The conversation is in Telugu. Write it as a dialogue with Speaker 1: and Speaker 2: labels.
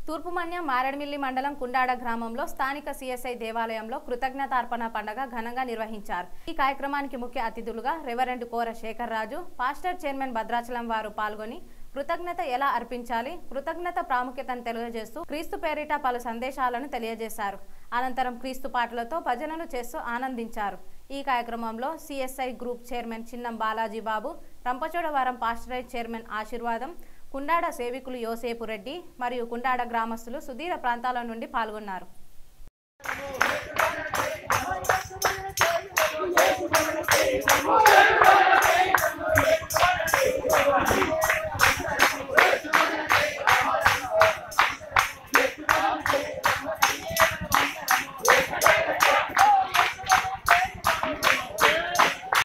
Speaker 1: తూర్పుమన్యం మారేడుమిల్లి మండలం కుండాడ గ్రామంలో స్థానిక సిఎస్ఐ దేవాలయంలో కృతజ్ఞతార్పణ పండగ ఘనంగా నిర్వహించారు ఈ కార్యక్రమానికి ముఖ్య అతిథులుగా reverend Kora Shekhar Raju pastor chairman Bhadrachalam వారు పాల్గొని కృతజ్ఞత ఎలా అర్పించాలి కృతజ్ఞత ప్రాముఖ్యతను తెలియజేస్తూ క్రీస్తు పేరిట పలు సందేశాలను తెలియజేశారు అనంతరం క్రీస్తు పాటలతో భజనలు చేస్తూ ఆనందించారు ఈ కార్యక్రమంలో CSI group chairman Chinnam Balaji Babu Rampachodavaram pastorate chairman Ashirvadam కుండాడ సేవికులు యోసేపు రెడ్డి మరియు కుండాడ గ్రామస్తులు సుదీర ప్రాంతాల నుండి పాల్గొన్నారు
Speaker 2: Thank